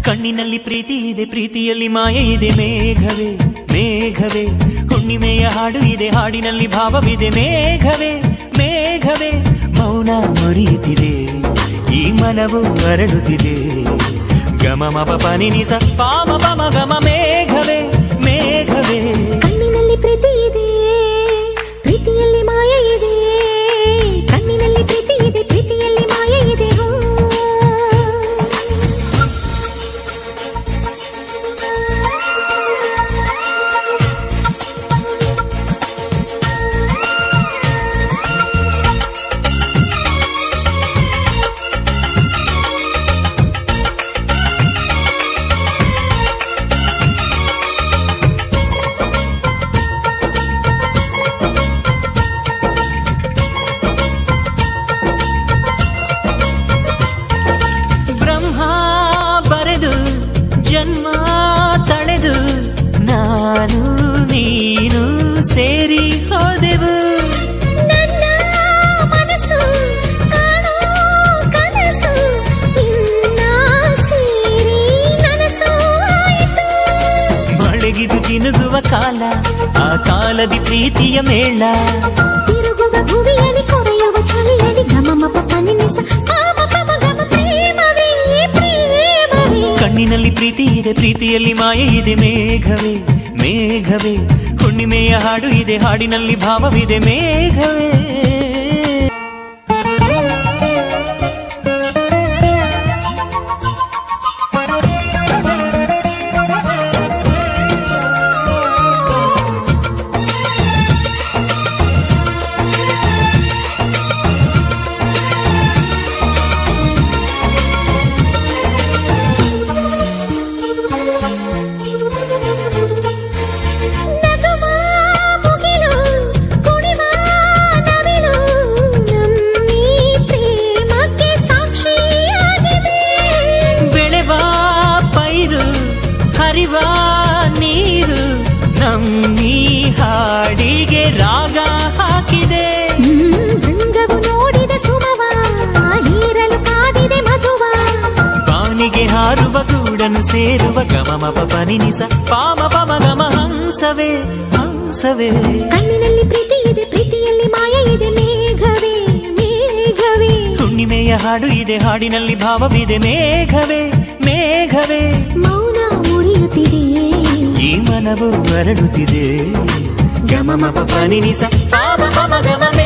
ಕಣ್ಣಿನಲ್ಲಿ ಪ್ರೀತಿ ಇದೆ ಪ್ರೀತಿಯಲ್ಲಿ ಮಾಯೆ ಇದೆ ಮೇಘವೇ ಮೇಘವೇ ಹುಣ್ಣಿಮೆಯ ಹಾಡು ಇದೆ ಹಾಡಿನಲ್ಲಿ ಭಾವವಿದೆ ಮೇಘವೇ ಮೇಘವೇ ಮೌನ ಮುರಿಯುತ್ತಿದೆ ಈ ಮನವು ಅರಳುತ್ತಿದೆ ಗಮ ಮಪ ಪನಿ ನಿಸ ಪಾಮ ಪಮ ಗಮ ಮೇಘವೇ ಮೇಘವೇ ಕಣ್ಣಿನಲ್ಲಿ ಪ್ರೀತಿ ಇದೆ ಪ್ರೀತಿಯಲ್ಲಿ ಮಾಯ ಇದೆ ಕಣ್ಣಿನಲ್ಲಿ ಪ್ರೀತಿ ಇದೆ ಪ್ರೀತಿಯಲ್ಲಿ ಮಾಯ ಇದೆ ಹೋ. ಬ್ರಹ್ಮ ಬರೆದು ಜನ್ಮ ತಳೆದು ನಾನು ನೀನು ಸೇರಿ ಹೋದೆವು ನನ್ನ ಮನಸ್ಸು ಕಾಣೋ ಕನಸು ನಿನ್ನ ಸೇರಿ ನನಸು ಆಯಿತು ಮಳೆಗಿದು ಜಿನುಗುವ ಕಾಲ ಆ ಕಾಲದಿ ಪ್ರೀತಿಯ ಮೇಳ ತಿರುಗುವ ಭುವಿಯಲ್ಲಿ ಕೊರೆಯುವ ಚಳಿಯಲ್ಲಿ ಗಮ ಮಪ ಪನಿನಿಸ ಪಾಮ ಪಮ ಗಮ ಪ್ರೇಮವೇ ಪ್ರೇಮವೇ ಕಣ್ಣಿನಲ್ಲಿ ಪ್ರೀತಿ ಇದೆ ಪ್ರೀತಿಯಲ್ಲಿ ಮಾಯೆ ಇದೆ ಮೇಘವೇ ಮೇಘವೇ ಹುಣ್ಣಿಮೆಯ ಹಾಡು ಇದೆ ಹಾಡಿನಲ್ಲಿ ಭಾವವಿದೆ ಮೇಘವೇ ನಗುವ ಮುಗಿಲು ಕುಣಿವ ನವಿಲು ನಮ್ಮಿ ಪ್ರೇಮಕ್ಕೆ ಸಾಕ್ಷಿಯಾಗಿದೆ ಬೆಳೆವ ಪೈರು ಹರಿವ ನೀರು ನಮ್ಮಿ ಹಾಡಿಗೆ ರಾಗ ಹಾಕಿದೆ ರಂಗವು ನೋಡಿದ ಸುಮವ ಹೀರಲು ಕಾದಿದೆ ಮಧುವ ಬಾನಿಗೆ ಹಾರುವ ಗೂಡನ್ನು ಸೇರುವ ಗಮ ಮಪ ಪನಿನಿಸ ಪಾಮ ಪಮ ಗಮ ಹಂಸವೇ ಹಂಸವೇ ಕಣ್ಣಿನಲ್ಲಿ ಪ್ರೀತಿ ಇದೆ ಪ್ರೀತಿಯಲ್ಲಿ ಮಾಯ ಇದೆ ಮೇಘವೇ ಮೇಘವೇ ಹುಣ್ಣಿಮೆಯ ಹಾಡು ಇದೆ ಹಾಡಿನಲ್ಲಿ ಭಾವವಿದೆ ಮೇಘವೇ ಮೇಘವೇ ಮೌನ ಮುರಿಯುತ್ತಿದೆ ಈ ಮನವು ಅರಳುತ್ತಿದೆ ಗಮ ಮಪ ಪನಿನಿಸ ಪಾಮ ಪಮ ಗಮ